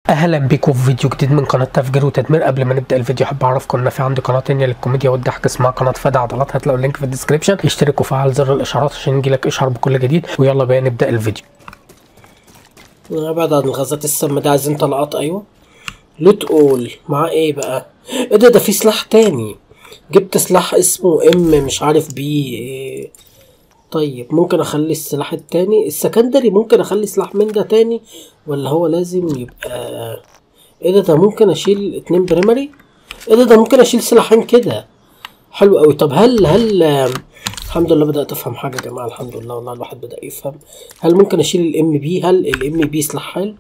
اهلا بيكم في فيديو جديد من قناه تفجير وتدمير قبل ما نبدا الفيديو احب اعرفكم ان في عندي قناه تانية للكوميديا والضحك اسمها قناه فدا عضلات هتلاقوا اللينك في الديسكربشن اشترك وفعل زر الاشعارات عشان يجيلك اشعار بكل جديد ويلا بقى نبدا الفيديو ابعد عن الغازات السامه دي عايزين طلقات ايوه لوت اول مع ايه بقى ايه ده ده في سلاح تاني جبت سلاح اسمه ام مش عارف بيه ايه طيب ممكن اخلي السلاح التاني السكندري ممكن اخلي سلاح من ده تاني ولا هو لازم يبقى ايه ده ده ممكن اشيل اتنين بريمري ايه ده ده ممكن اشيل سلاحين كده حلو قوي طب هل هل الحمد لله بدات افهم حاجه يا جماعه الحمد لله والله الواحد بدا يفهم هل ممكن اشيل الام بي هل الام بي سلاح حلو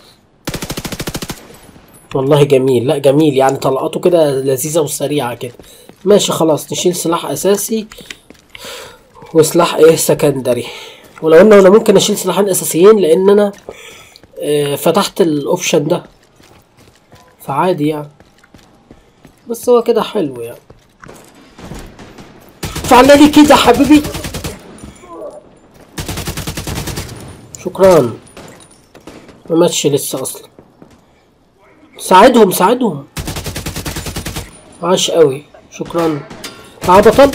والله جميل لا جميل يعني طلقاته كده لذيذه وسريعه كده ماشي خلاص نشيل سلاح اساسي وسلاح ايه سكندري ولو ان انا ممكن اشيل سلاحين اساسيين لان انا آه فتحت الاوبشن ده فعادي يعني بس هو كده حلو يعني فعلالي كده حبيبي شكرا ما ماتش لسه اصلا ساعدهم ساعدهم عاش قوي شكرا تعال بطل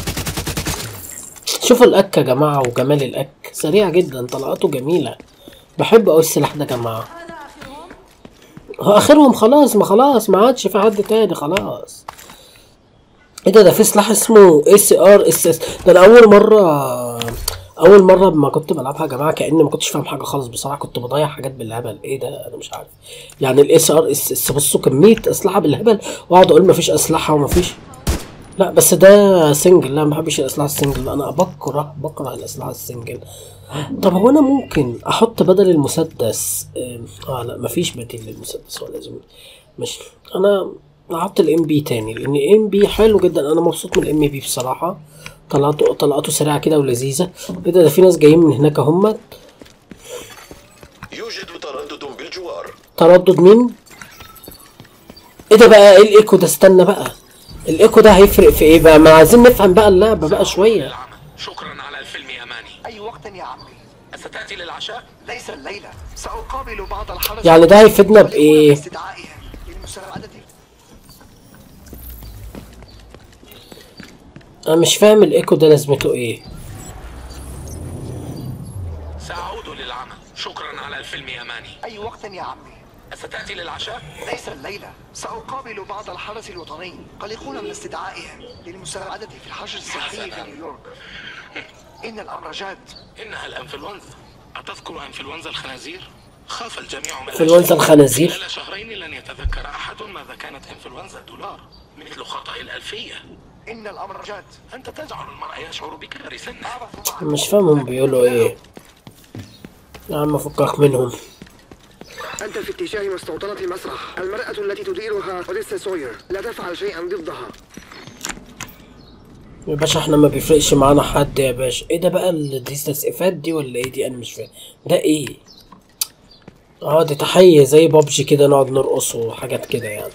شوفوا الاك يا جماعه وجمال الاك سريع جدا طلقاته جميله بحب قوي السلاح ده يا جماعه هو اخرهم خلاص ما خلاص ما عادش في حد تاني خلاص ايه ده ده في سلاح اسمه اس ار اس اس ده انا اول مره اول مره ما كنت بلعبها يا جماعه كاني ما كنتش فاهم حاجه خالص بصراحه كنت بضيع حاجات بالهبل ايه ده انا مش عارف يعني الاس ار اس اس بصوا كميه اسلحه بالهبل واقعد اقول ما فيش اسلحه وما فيش لا بس ده سنجل لا ما بحبش الاسلحه السنجل انا بكره بكره الاسلحه السنجل طب هو انا ممكن احط بدل المسدس اه لا مفيش بديل للمسدس هو لازم مش انا لعبت الام بي تاني لان الام بي حلو جدا انا مبسوط من الام بي بصراحه طلعته طلقاته سريعه كده ولذيذه ايه ده ده في ناس جايين من هناك هم يوجد تردد بالجوار تردد مين ايه ده بقى ايه الايكو ده استنى بقى الايكو ده هيفرق في ايه بقى ما عايزين نفهم بقى اللعبه بقى شويه العمل شكرا على الفيلم يا ماني أي وقت يا عمي ستأتي للعشاء؟ ليس الليلة سأقابل بعض الحرس يعني ده هيفيدنا بايه استدعائهم للمساعدة انا مش فاهم الايكو ده لازمته ايه سأعود للعمل شكرا على الفيلم يا ماني أي وقت يا عمي ستأتي للعشاء؟ ليس الليلة سأقابل بعض الحرس الوطني قلقون من استدعائهم للمساعدة في الحشر الصحي في نيويورك إن الأمر جاد إنها الأنفلونزا أتذكر أنفلونزا الخنازير؟ خاف الجميع من انفلونزا الخنازير؟ خلال شهرين لن يتذكر أحد ماذا كانت إنفلونزا الدولار مثل خطأ الألفية إن الأمر جاد أنت تجعل المرء يشعر بكبر سنه أعرف معك مش فاهمهم بيقولوا ايه يا عم فكك منهم أنت في اتجاه مستوطنة المسرح المرأة التي تديرها أوديسا سوير لا تفعل شيئا ضدها يا باشا احنا ما بيفرقش معانا حد يا باشا ايه ده بقى ال- دي استسقافات دي ولا ايه دي انا مش فاهم ده ايه اه دي تحية زي بابجي كده نقعد نرقص وحاجات كده يعني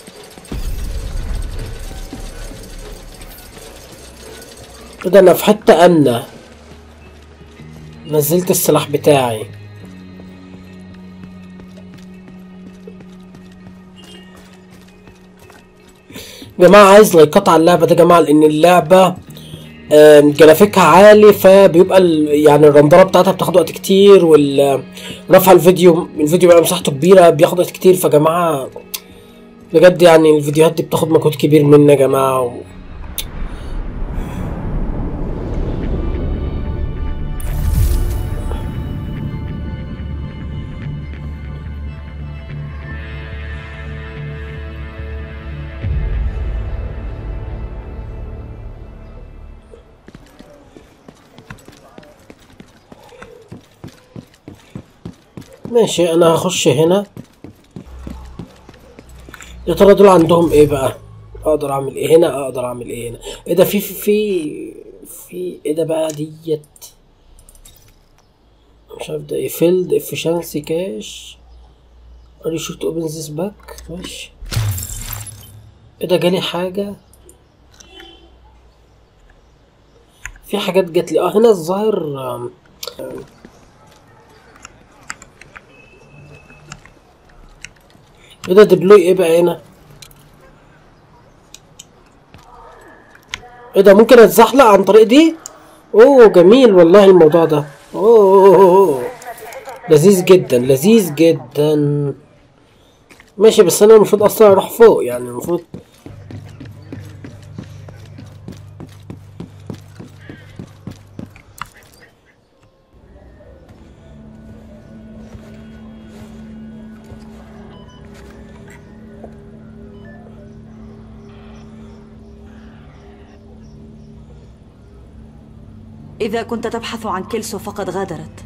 كده انا في حتة امنة نزلت السلاح بتاعي يا جماعة عايز لايكات على اللعبة ده يا جماعة لأن اللعبة آم، جرافيكها عالي فبيبقى ال- يعني الرندرة بتاعتها بتاخد وقت كتير ورفع الفيديو الفيديو بيبقى مساحته كبيرة بياخد وقت كتير فجماعة بجد يعني الفيديوهات دي بتاخد مجهود كبير مني يا جماعة و... ماشي انا هخش هنا يا ترى دول عندهم ايه بقى اقدر اعمل ايه هنا اقدر اعمل ايه هنا ايه ده في في في في ايه ده بقى ديت مش عارف ده ايه فيلد افشنسي كاش ار يو شوت اوبن ذيس باك ماشي ايه ده جالي حاجة في حاجات جات لي اه هنا الظاهر آم، ايه ده دبلوي ايه بقى هنا ايه ده ممكن اتزحلق عن طريق دي اوه جميل والله الموضوع ده اوه, أوه, أوه, أوه. لذيذ جدا لذيذ جدا ماشي بس انا المفروض اصلا اروح فوق يعني المفروض إذا كنت تبحث عن كيلسو فقد غادرت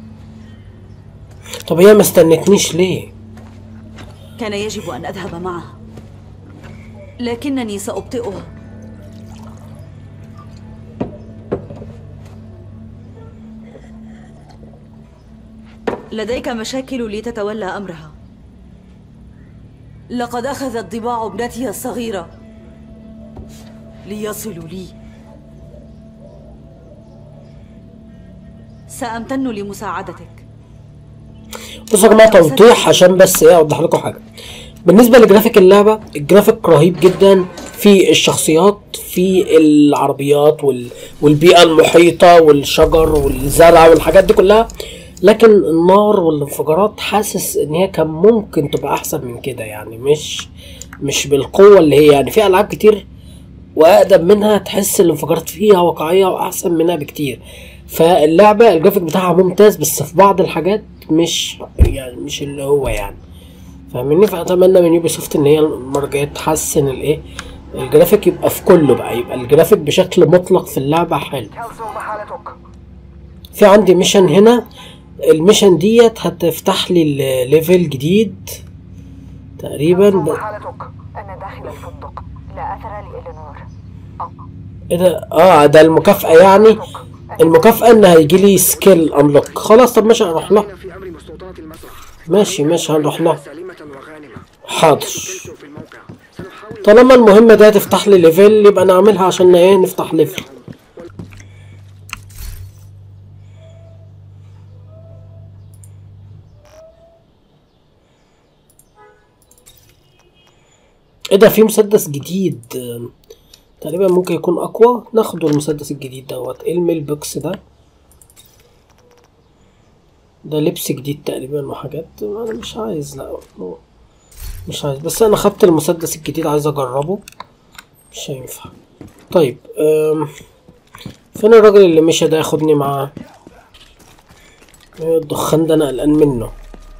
طب هي ما استنتنيش ليه كان يجب أن أذهب معها لكنني سأبطئها لديك مشاكل لتتولى أمرها لقد أخذت ضباع ابنتها الصغيرة ليصلوا لي سأمتن لمساعدتك بصوا يا جماعه توضيح عشان بس ايه اوضح لكم حاجه بالنسبه لجرافيك اللعبه الجرافيك رهيب جدا في الشخصيات في العربيات وال... والبيئه المحيطه والشجر والزرع والحاجات دي كلها لكن النار والانفجارات حاسس ان هي كان ممكن تبقى احسن من كده يعني مش مش بالقوه اللي هي يعني في العاب كتير واقدم منها تحس الانفجارات فيها واقعيه واحسن منها بكتير فاللعبه الجرافيك بتاعها ممتاز بس في بعض الحاجات مش يعني مش اللي هو يعني فاهمني فاتمنى من يوبي سوفت ان هي المره الجايه تحسن الايه الجرافيك يبقى في كله بقى يبقى الجرافيك بشكل مطلق في اللعبه حلو كيلسو ما حالتك؟ في عندي ميشن هنا الميشن ديت هتفتح لي الليفل جديد تقريبا ب... حالتك؟ أنا داخل الفندق لا أثر لإلينور أه ايه ده اه ده المكافأة يعني المكافأة ان هيجي لي سكيل انلوك خلاص طب ماشي هنروح لها في أمر مستوطنات المسرح ماشي ماشي هنروح لها سالمة وغانمة حاضر كيلسو في الموقع سنحاول طالما المهمة دي هتفتح لي ليفل يبقى نعملها عشان ايه نفتح ليفل ايه ده في مسدس جديد آم، تقريبا ممكن يكون اقوى ناخده المسدس الجديد دوت ايه الميل بوكس ده ده لبس جديد تقريبا وحاجات انا مش عايز لا مش عايز بس انا خدت المسدس الجديد عايز اجربه مش هينفع طيب أم. فين الراجل اللي مشى ده ياخدني معاه إيه الدخان ده انا قلقان منه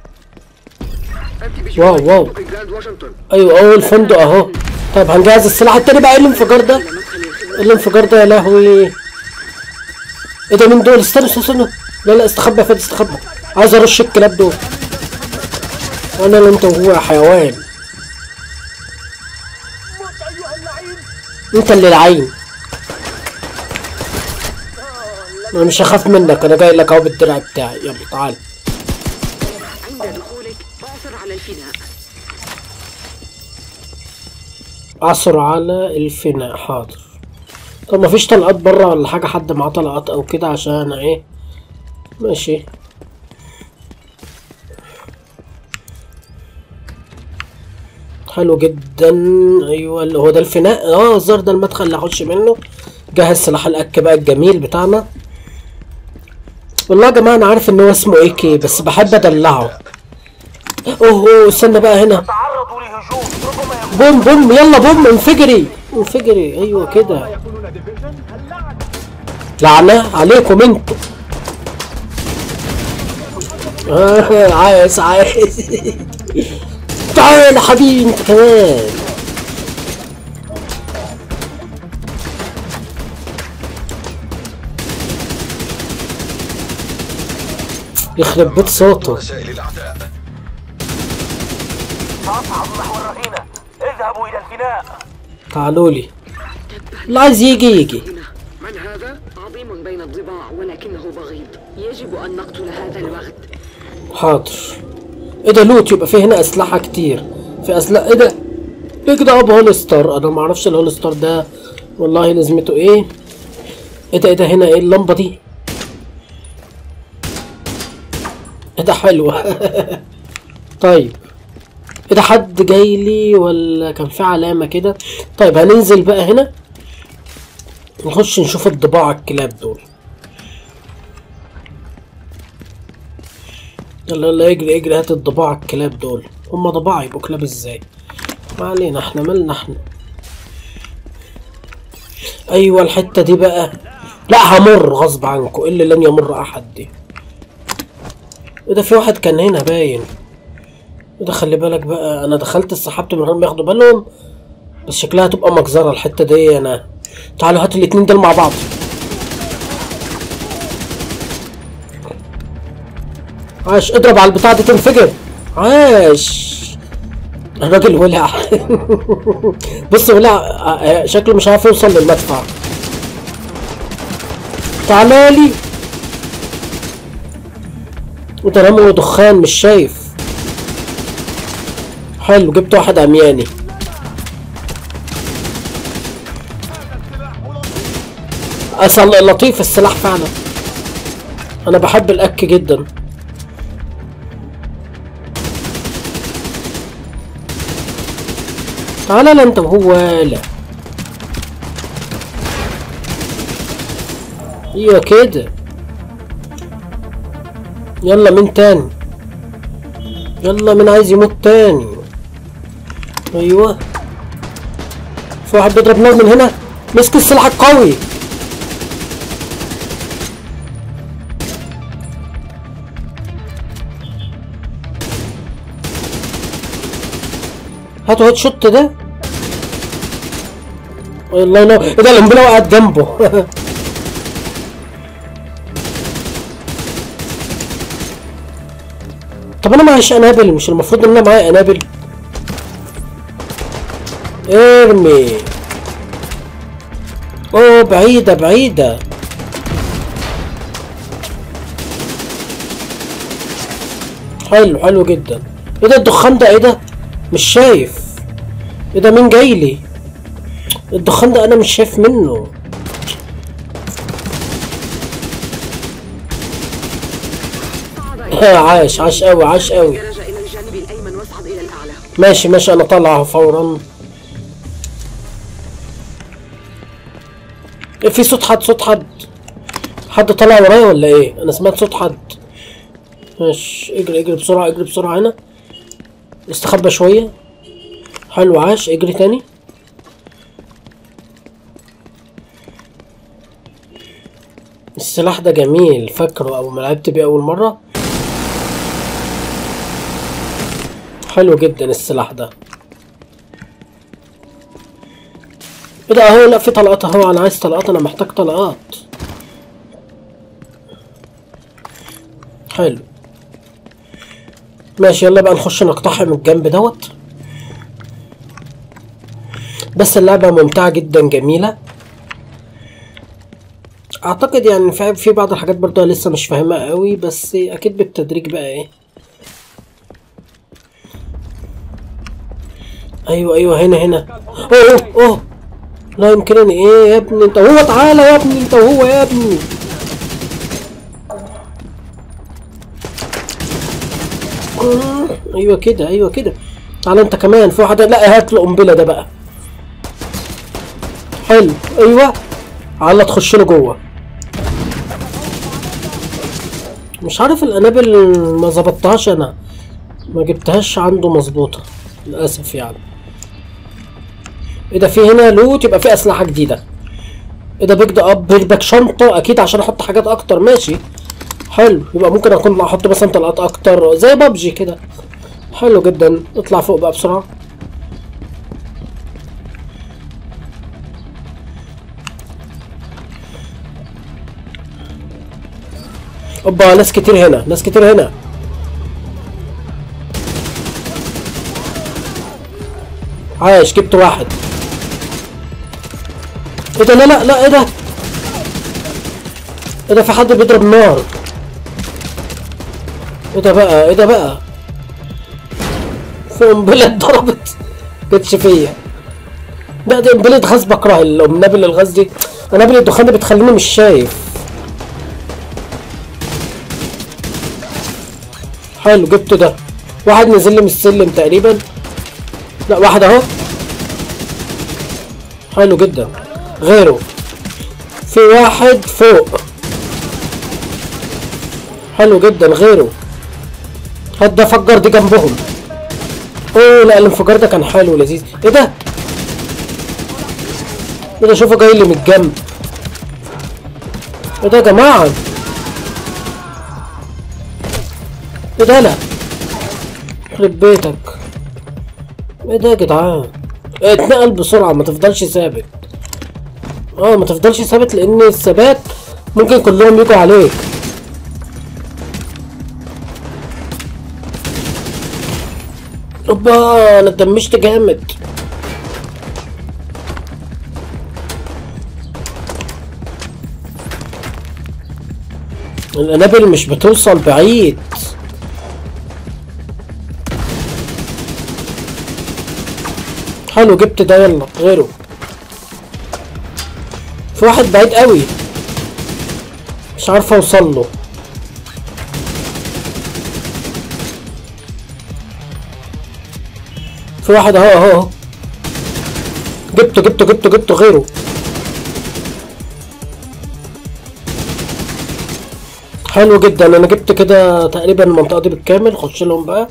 أنت واو، بجوار واو. فندق جراند واشنطن ايوه اول فندق اهو طيب هنجهز السلاح التاني بقى ايه الانفجار ده ايه الانفجار ده يا لهوي ايه ده مين دول استنى استنى استنى لا لا استخبى يا فادي استخبى عايز ارش الكلاب دول انا اللي انت وهو يا حيوان انت اللي لعين انا مش هخاف منك انا جاي لك اهو بالدرع بتاعي يلا تعال عند دخولك اعثر على الفناء عصر على الفناء حاضر طب مفيش طلقات بره ولا حاجة حد معاه طلقات او كده عشان ايه ماشي حلو جدا ايوه اللي هو ده الفناء اه الزر ده المدخل اللي اخش منه جهز سلاح الاك بقى الجميل بتاعنا والله يا جماعه انا عارف ان هو اسمه اي كي بس بحب ادلعه اوه أوه، استنى بقى هنا تعرضوا لهجوم ربما بوم بوم يلا بوم انفجري انفجري ايوه كده لعنة عليكم انتوا آه عايز عايز تعال يا حبيبي انت كمان يخرب بيت صوته رسائل الأعداء سأصعد نحو الرهينة اذهبوا إلى الفناء تعالوا لي اللي عايز يجي يجي من هذا؟ عظيم بين الضباع ولكنه بغيض يجب أن نقتل هذا الوغد حاضر ايه ده لوت يبقى في هنا اسلحه كتير في اسلحه ايه ده ايه كده اب هولستر انا ما اعرفش الهولستر ده والله لازمته ايه ايه ده ايه ده هنا ايه اللمبه دي ايه ده حلوه طيب ايه ده حد جاي لي ولا كان في علامة كده طيب هننزل بقى هنا نخش نشوف الضباع الكلاب دول يلا يلا اجري اجري هات الضباع الكلاب دول هما ضباع يبقوا كلاب ازاي ما علينا احنا مالنا احنا ايوه الحتة دي بقى لا همر غصب عنكم اللي لن يمر احد دي ايه ده في واحد كان هنا باين ايه ده خلي بالك بقى انا دخلت السحابة من غير ما ياخدوا بالهم بس شكلها هتبقى مجزرة الحتة دي انا تعالوا هات الاتنين دول مع بعض عاش اضرب على البتاع دي تنفجر عاش الراجل ولع بص ولع آه، شكله مش عارف يوصل للمدفع تعالالي وده رموا دخان مش شايف حلو جبت واحد عمياني أصل لطيف السلاح فعلا أنا بحب الأك جدا تعالى لا انت وهو لا ايوه كده يلا من تاني يلا من عايز يموت تاني ايوه في واحد بيضرب نار من هنا مسك السلاح القوي هاتوا هيد شوت ده الله ينور ايه ده القنبله وقعت جنبه طب انا معيش قنابل مش المفروض ان انا معايا قنابل ارمي اوه بعيدة بعيدة حلو حلو جدا ايه ده الدخان ده ايه ده مش شايف ايه ده مين جاي لي الدخان ده انا مش شايف منه عاش عاش قوي عاش قوي درج إلى الجانب الأيمن واصعد إلى الأعلى ماشي ماشي انا طالعه فورا إيه في صوت حد صوت حد حد طالع ورايا ولا ايه انا سمعت صوت حد ماشي اجري اجري بسرعه اجري بسرعه هنا استخبى شويه حلو عاش اجري تاني السلاح ده جميل فاكره اول ما لعبت بيه اول مره حلو جدا السلاح ده ايه ده اهو لا في طلقات اهو انا عايز طلقات انا محتاج طلقات حلو ماشي يلا بقى نخش نقتحم الجنب دوت بس اللعبة ممتعة جدا جميلة اعتقد يعني في في بعض الحاجات برضه أنا لسه مش فاهمها قوي بس اكيد بالتدريج بقى ايه ايوه ايوه هنا هنا اوه اوه اوه لا يمكنني ايه يا ابني انت هو تعالى يا ابني انت وهو يا ابني آه، ايوه كده ايوه كده تعالى انت كمان في واحد لا هات له قنبله ده بقى حلو ايوه على تخش له جوه مش عارف القنابل ما ظبطتهاش انا ما جبتهاش عنده مظبوطه للاسف يعني ايه ده في هنا لوت يبقى في اسلحه جديده ايه ده بيج اب بيج باك شنطه اكيد عشان احط حاجات اكتر ماشي حلو يبقى ممكن اكون احط مثلا طلقات اكتر زي بابجي كده حلو جدا اطلع فوق بقى بسرعه اوبا ناس كتير هنا ناس كتير هنا عايش جبت واحد ايه ده لا لا لا ايه ده ايه ده في حد بيضرب نار ايه ده بقى ايه ده بقى في قنبلة اتضربت جتش فيا لا دي قنبلة غاز بكره القنابل الغاز دي قنابل الدخان دي بتخليني مش شايف حلو جبت ده واحد نزل لي من السلم تقريبا لا واحد اهو حلو جدا غيره في واحد فوق حلو جدا غيره هات ده فجر دي جنبهم اوه لا الانفجار ده كان حلو ولذيذ ايه ده ايه ده شوفه جاي لي من الجنب ايه ده يا جماعه ايه ده لا يخرب بيتك ايه ده يا جدعان اتنقل بسرعة ما تفضلش ثابت اه ما تفضلش ثابت لان الثبات ممكن كلهم يجوا عليك اوبا انا اتدمشت جامد القنابل مش بتوصل بعيد حلو جبت ده يلا غيره في واحد بعيد قوي مش عارف اوصل له في واحد اهو اهو اهو جبته جبته جبته جبته غيره حلو جدا انا جبت كده تقريبا المنطقه دي بالكامل خش لهم بقى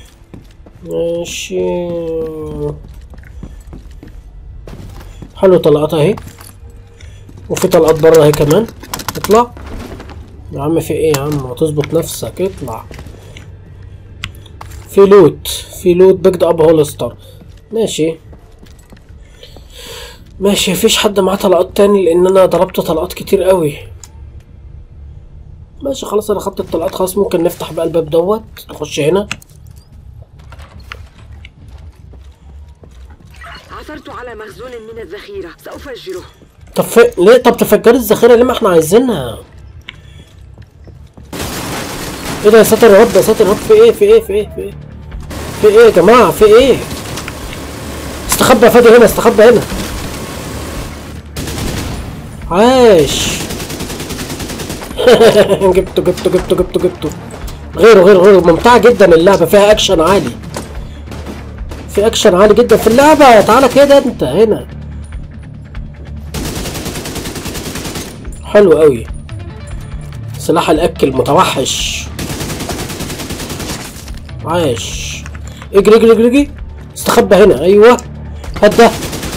ماشي حلو طلقات اهي وفي طلقات بره اهي كمان اطلع يا عم في ايه يا عم ما تظبط نفسك اطلع في لوت في لوت بيجد اب هولستر ماشي ماشي مفيش حد معاه طلقات تاني لان انا ضربت طلقات كتير قوي ماشي خلاص انا خدت الطلقات خلاص ممكن نفتح بقى الباب دوت نخش هنا عثرت على مخزون من الذخيرة سأفجره طب في... ليه طب تفجري الذخيره ليه ما احنا عايزينها ايه ده يا ساتر يا رب يا ساتر يا رب في ايه في ايه في ايه في ايه في ايه يا جماعه في ايه استخبى يا فادي هنا استخبى هنا عاش جبته جبته جبته جبته جبته غيره غيره غيره ممتعة جدا اللعبة فيها أكشن عالي في أكشن عالي جدا في اللعبة تعالى كده أنت هنا حلو قوي سلاح الأكل متوحش عاش اجري اجري اجري اجري استخبى هنا ايوه هات ده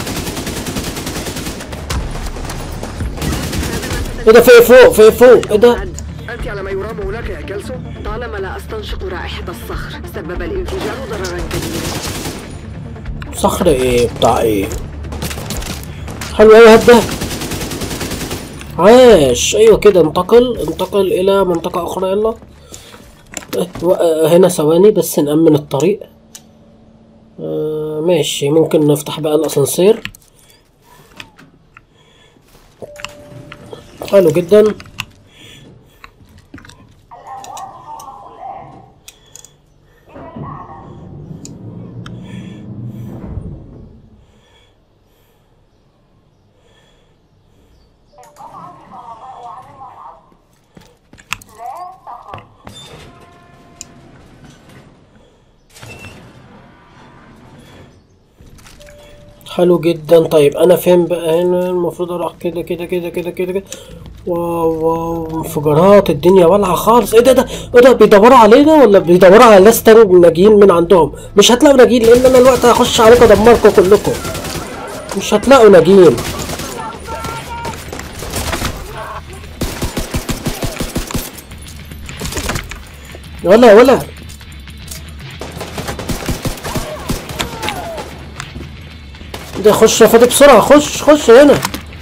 ايه ده في إيه فوق في إيه فوق ايه ده أنت على ما يرام هناك يا كالسو طالما لا أستنشق رائحة الصخر سبب الانفجار ضررا كبيرا صخر ايه بتاع ايه حلو ايه هات ده عاش ايوه كده انتقل انتقل الى منطقة اخرى يلا إيه، و- آه، هنا ثواني بس نأمن الطريق آه ماشي ممكن نفتح بقى الاسانسير حلو جدا حلو جدا طيب انا فين بقى هنا المفروض اروح كده كده كده كده كده كده واو واو انفجارات الدنيا والعة خالص ايه ده ده ايه ده بيدوروا علينا ولا بيدوروا على ناس تاني ناجيين من عندهم مش هتلاقوا ناجين لان انا الوقت هخش عليكم ادمركم كلكم مش هتلاقوا ناجين ولا ولا ده خش يا فادي بسرعة خش خش هنا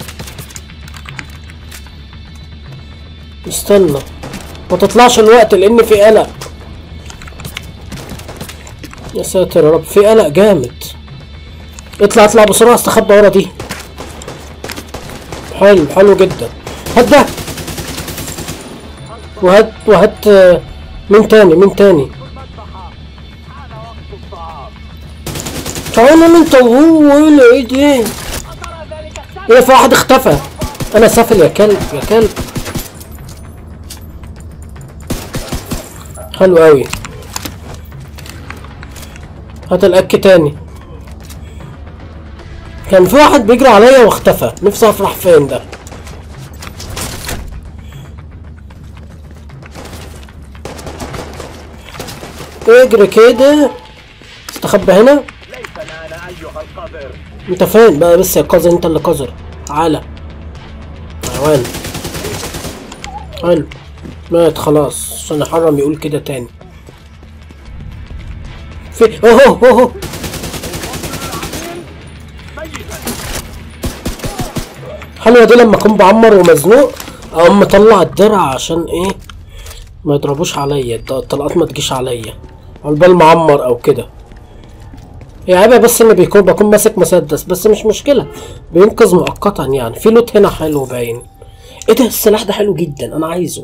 استنى ما تطلعش الوقت لان في قلق يا ساتر يا رب في قلق جامد اطلع اطلع بسرعة استخبى ورا دي حلو حلو جدا هات ده وهات وهات آه، مين تاني مين تاني تعالوا انت وهو ولا ايه دي ايه في واحد اختفى انا سافل يا كلب يا كلب حلو قوي هات الاك تاني كان في واحد بيجري عليا واختفى نفسي افرح فين ده اجري كده استخبى هنا انت فين بقى بس يا قذر انت اللي قذر تعالى حيوان حلو مات خلاص عشان يحرم يقول كده تاني في اوه اوه اوه حلوة دي لما اكون بعمر ومزنوق اقوم مطلع الدرع عشان ايه ما يضربوش عليا الط- الطلقات ما تجيش عليا على البال معمر او كده هي عيبة بس ان بيكون بكون ماسك مسدس بس مش مشكلة بينقذ مؤقتا يعني في لوت هنا حلو باين ايه ده السلاح ده حلو جدا انا عايزه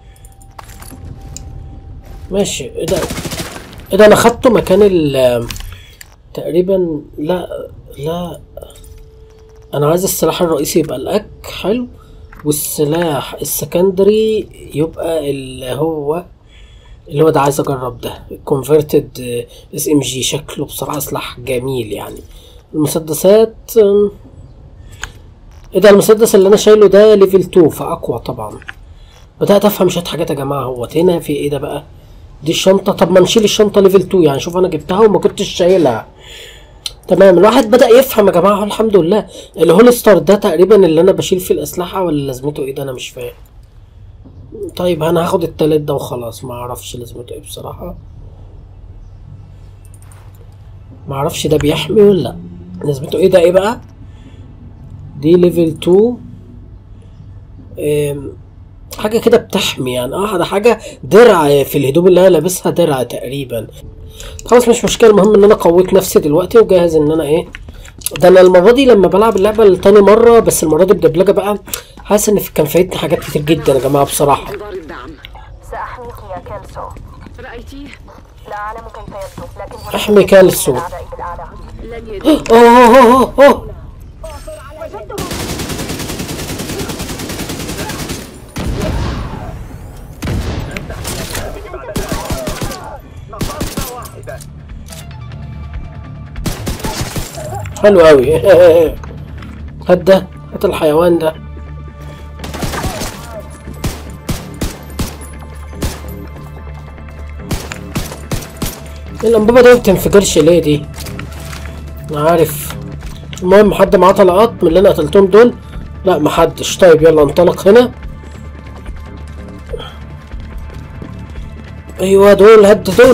ماشي ايه ده ايه ده انا خدته مكان ال تقريبا لا لا انا عايز السلاح الرئيسي يبقى الاك حلو والسلاح السكندري يبقى اللي هو اللي هو ده عايز اجرب ده كونفرتد اس ام جي شكله بصراحه سلاح جميل يعني المسدسات أم، ايه ده المسدس اللي انا شايله ده ليفل 2 فاقوى طبعا بدات افهم شويه حاجات يا جماعه هو هنا في ايه ده بقى دي الشنطه طب ما نشيل الشنطه ليفل 2 يعني شوف انا جبتها وما كنتش شايلها تمام الواحد بدأ يفهم يا جماعة الحمد لله الهولستر ده تقريبا اللي انا بشيل فيه الأسلحة ولا لازمته ايه ده انا مش فاهم طيب انا هاخد التالت ده وخلاص ما اعرفش لازمته ايه بصراحة ما اعرفش ده بيحمي ولا لا لازمته ايه ده ايه بقى دي ليفل 2 أم، حاجة كده بتحمي يعني اه ده حاجة درع في الهدوم اللي انا لابسها درع تقريبا خلاص مش مشكلة المهم ان انا قويت نفسي دلوقتي وجاهز ان انا ايه ده انا المرة دي لما بلعب اللعبة لتاني مرة بس المرة دي بدبلجة بقى حاسس ان في- كان فايتني حاجات كتير جدا يا جماعة بصراحة انظار الدعم سأحميك يا كالسو رأيتيه لا أعلم كيف يبدو لكن هناك احمي كالسو. من أعدائي بالأعلى لن يدرك اوه اوه اوه اوه حلو قوي هات ده هات الحيوان ده الانبوبه دي ما بتنفجرش ليه دي انا عارف المهم حد معاه طلقات من اللي انا قتلتهم دول لا محدش طيب يلا انطلق هنا ايوه دول هد دول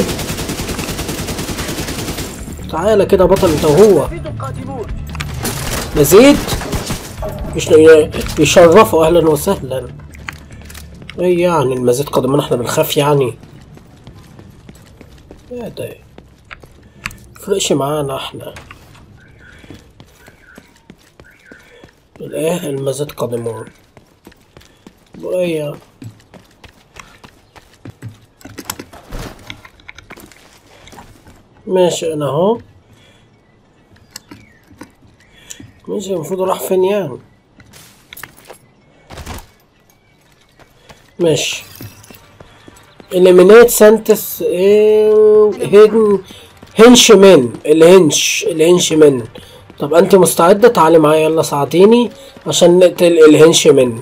تعالى كده بطل انت وهو مزيد يش- يشرفوا اهلا وسهلا ايه يعني المزيد قدما احنا بنخاف يعني يا ده فرقش معانا احنا الايه المزيد قادمون وايه ماشي انا اهو ماشي المفروض راح فين يعني ماشي eliminate سانتس هيدن هنش من الهنش الهنش من طب انت مستعدة تعالي معايا يلا ساعديني عشان نقتل الهنش من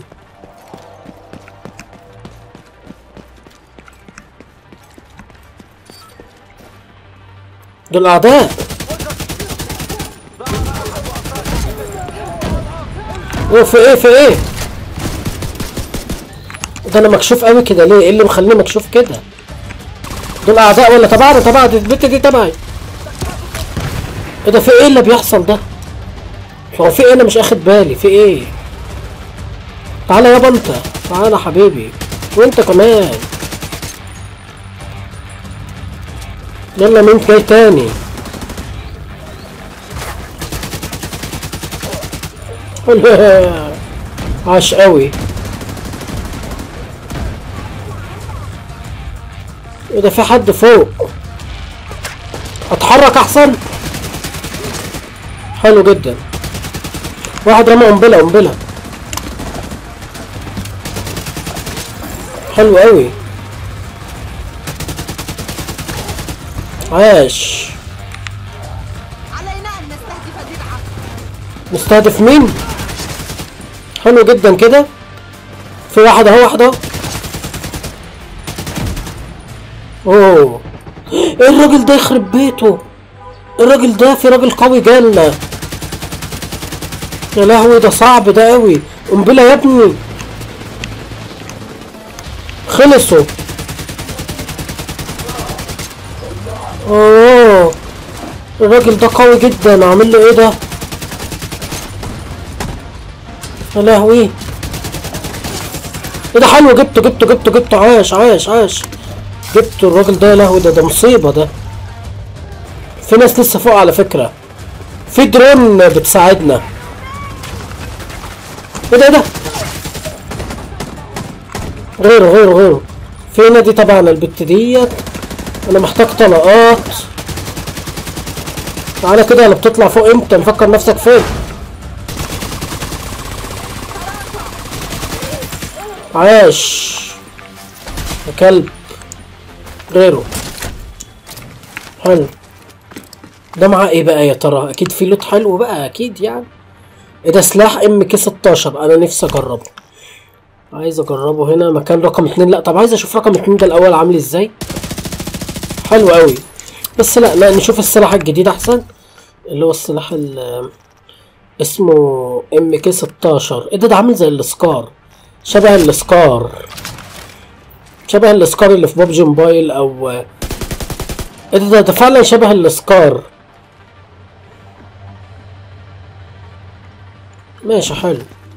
دول اعداء اوه في ايه في ايه ده انا مكشوف قوي كده ليه ايه اللي مخليني مكشوف كده دول اعداء ولا تبعنا تبع دي البت دي تبعي ايه ده في ايه اللي بيحصل ده هو في ايه انا مش اخد بالي في ايه تعالى يابا انت تعالى حبيبي وانت كمان يلا مين جاي تاني عاش قوي ايه ده في حد فوق اتحرك احسن حلو جدا واحد رمى قنبله قنبله حلو قوي عاش مستهدف مين حلو جدا كده في واحد اهو واحد اهو اوه ايه الراجل ده يخرب بيته الراجل ده في راجل قوي جالنا يا لهوي ده صعب ده قوي قنبله يا ابني خلصوا اوه الراجل ده قوي جدا عامل له ايه ده يا لهوي ايه ده حلو جبته جبته جبته جبته عاش عاش عاش جبته الراجل ده يا لهوي ده ده مصيبة ده في ناس لسه فوق على فكرة في درون بتساعدنا ايه ده ايه ده غيره غيره غيره فينا دي طبعا البت ديت انا محتاج طلقات تعالى كده اللي بتطلع فوق امتى مفكر نفسك فين عاش يا كلب غيره حلو ده معاه ايه بقى يا ترى اكيد في لوت حلو بقى اكيد يعني ايه ده سلاح ام كي 16 انا نفسي اجربه عايز اجربه هنا مكان رقم اتنين لا طب عايز اشوف رقم اتنين ده الاول عامل ازاي حلو قوي بس لا لا نشوف السلاح الجديد احسن اللي هو السلاح ال اسمه ام كي 16 ايه ده ده عامل زي السكار شبه السكار شبه السكار اللي في بوبجي موبايل او ايه ده ده, ده فعلا شبه السكار ماشي حلو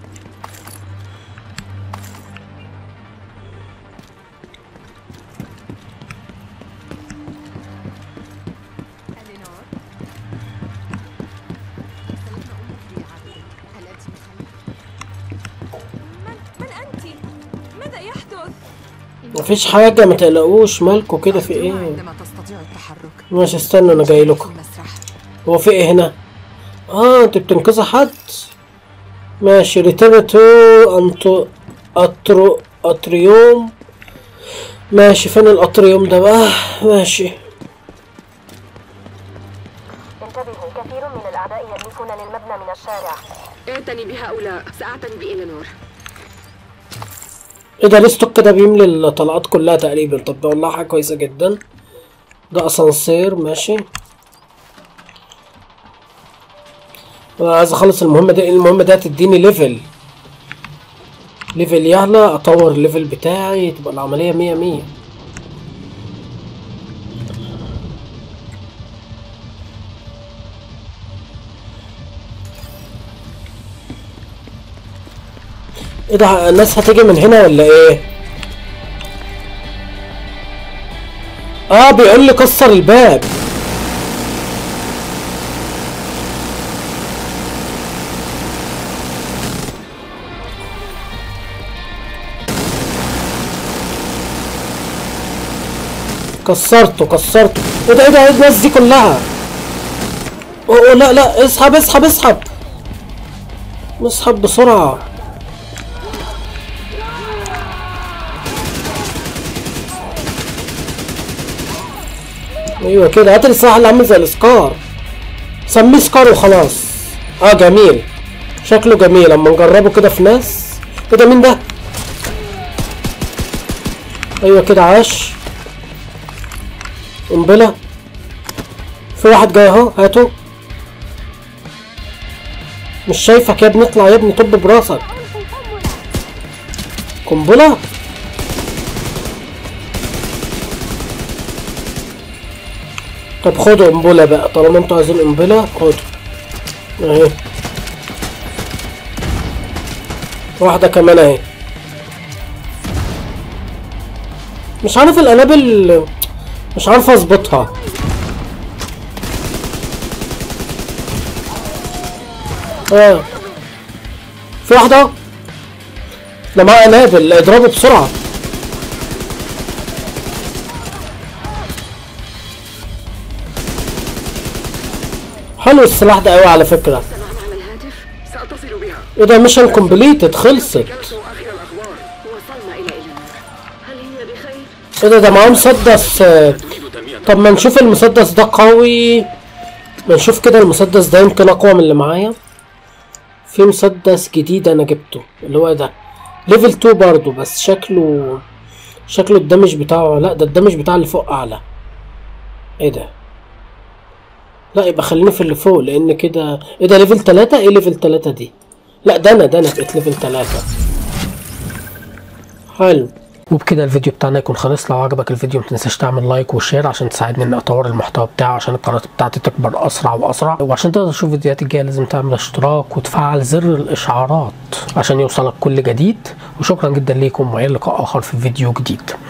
من أنت؟ ماذا يحدث؟ مفيش حاجة ما تقلقوش مالكوا كده في ايه عندما تستطيع التحرك ماشي استنى انا جاي لكم المسرح هو في ايه هنا اه انت بتنقذ حد ماشي ريتيرن تو انتو اترو اتريوم ماشي فين الاتريوم ده بقى ماشي انتبهوا كثير من الأعداء يملكون للمبنى من الشارع اعتني بهؤلاء سأعتني بإلينور ايه ده الستوك ده بيملي الطلقات كلها تقريبا طب ده والله حاجة كويسة جدا ده اسانسير ماشي انا عايز اخلص المهمة دي المهمة دي هتديني ليفل ليفل يعلى اطور الليفل بتاعي تبقى العملية مية مية ايه ده الناس هتيجي من هنا ولا ايه اه بيقول لي كسر الباب كسرته كسرته ايه ده ايه ده ايه الناس دي كلها اوه أوه، لا لا اسحب اسحب اسحب اسحب بسرعه ايوه كده هات السلاح اللي عامل زي السكار سميه سكار وخلاص اه جميل شكله جميل اما نجربه كده في ناس ايه ده مين ده ايوه كده عاش قنبلة في واحد جاي اهو هاته مش شايفك يا ابني اطلع يا ابني طب براسك قنبلة طب خدوا قنبلة بقى طالما انتوا عايزين قنبلة خدوا اهي واحدة كمان اهي مش عارف القنابل مش عارف اظبطها اه في واحدة ده معاه قنابل اضربه بسرعة حلو السلاح ده قوي على فكرة سمعنا على الهاتف سأتصل بها ايه ده ميشن كومبليتد خلصت كانت آخر الأخبار وصلنا إلى إلينور هل هي بخير؟ ايه ده ده معاه مسدس آه، تريد تنمية طب ما نشوف المسدس ده قوي بنشوف كده المسدس ده يمكن اقوى من اللي معايا في مسدس جديد انا جبته اللي هو ده ليفل 2 برضو بس شكله شكله الدمج بتاعه لا ده الدمج بتاع اللي فوق اعلى ايه ده لا يبقى خلينا في اللي فوق لان كده ايه ده ليفل 3 ايه ليفل 3 دي لا ده انا ده انا بقيت ليفل 3 حلو وبكده الفيديو بتاعنا يكون خلص لو عجبك الفيديو متنساش تعمل لايك وشير عشان تساعدني اني اطور المحتوى بتاعي عشان القناه بتاعتي تكبر اسرع واسرع وعشان تقدر تشوف فيديوهاتي الجايه لازم تعمل اشتراك وتفعل زر الاشعارات عشان يوصلك كل جديد وشكرا جدا ليكم والى لقاء اخر في فيديو جديد